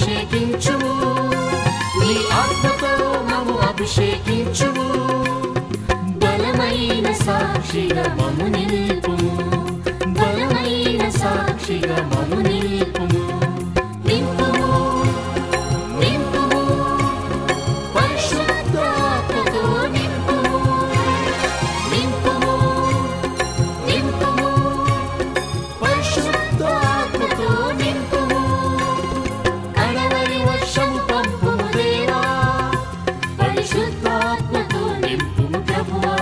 అభిషేకించుము నీ ఆత్మతో మము అభిషేకించుము బలమైన సాక్షిగా మము నిలుపుము బలమైన సాక్షిగా మము నిలుపుము నింపుము నింపుము పరిశుద్ధాత్మతో నింపుము నింపుము నింపుము పరిశుద్ధాత్మతో నింపుము కడవరి వర్షము పంపుము దేవా పరిశుద్ధాత్మతో నింపుము ప్రభువా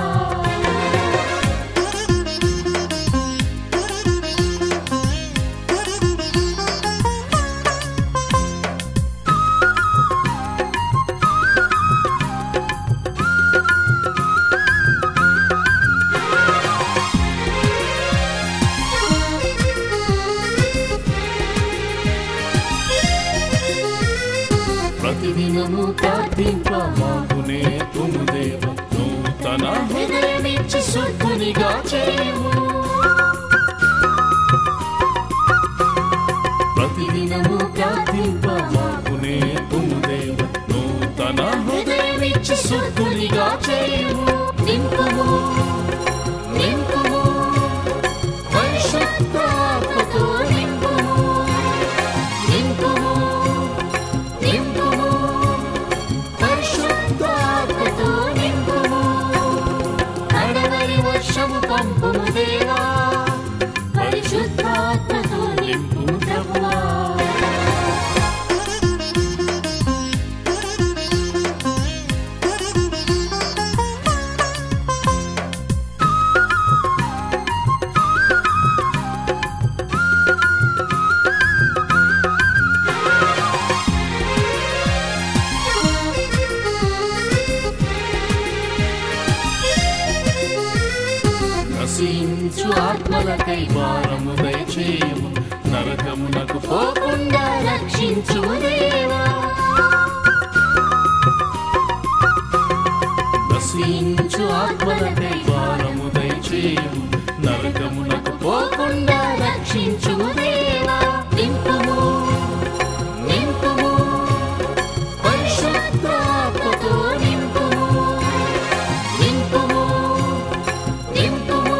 ప్రతిదినము ప్రార్థింప మాకునే తుము దేవ నూతన హృదయమిచ్చి శుద్ధునిగా చేయము ప్రతిదినము ప్రార్థింప మాకునే తుము దేవ నూతన హృదయమిచ్చి శుద్ధునిగా చేయము నింపుము నింపుము పరిశుద్ధాత్మతో నింపుము నింపుము నింపుము పరిశుద్ధాత్మతో నింపుము కడవరి వర్షము పంపుము దేవా పరిశుద్ధాత్మతో నింపుము ప్రభువా నశించు ఆత్మలకై భారము దయచేయము నరకమునకు పోకుండా రక్షించు దేవా నశించు ఆత్మలకై భారము దయచేయము నరకమునకు పోకుండా రక్షించు దేవా నింపుము నింపుము పరిశుద్ధాత్మతో నింపుము నింపుము నింపుము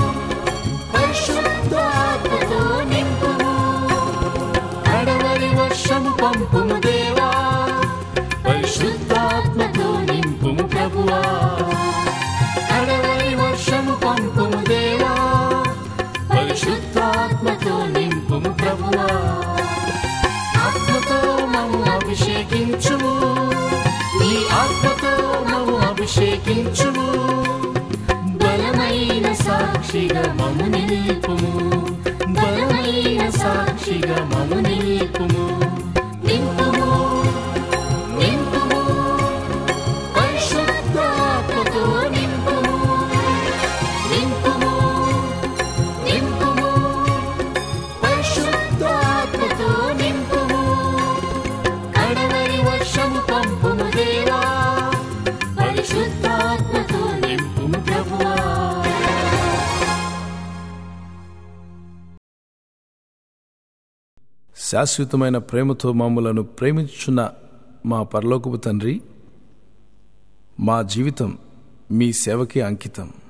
పరిశుద్ధాత్మతో నింపుము కడవరి వర్షము పంపుము దేవా పరిశుద్ధాత్మతో నింపుము ప్రభువా కడవరి వర్షము పంపుము దేవా పరిశుద్ధాత్మతో నింపుము ప్రభువా ఆత్మతో మము అభిషేకించుము నీ ఆత్మతో మము అభిషేకించుము బలమైన సాక్షిగా మము నిలుపుము బలమైన సాక్షిగా మము నిలుపుము నింపుము నింపుము పరిశుద్ధాత్మతో నింపుము నింపుము నింపుము పరిశుద్ధాత్మతో నింపుము కడవరి వర్షము పంపుము దేవా పరిశుద్ధాత్మతో నింపుము ప్రభువా శాశ్వతమైన ప్రేమతో మమ్మలను ప్రేమించున్న మా పరలోకపు తండ్రి మా జీవితం మీ సేవకి అంకితం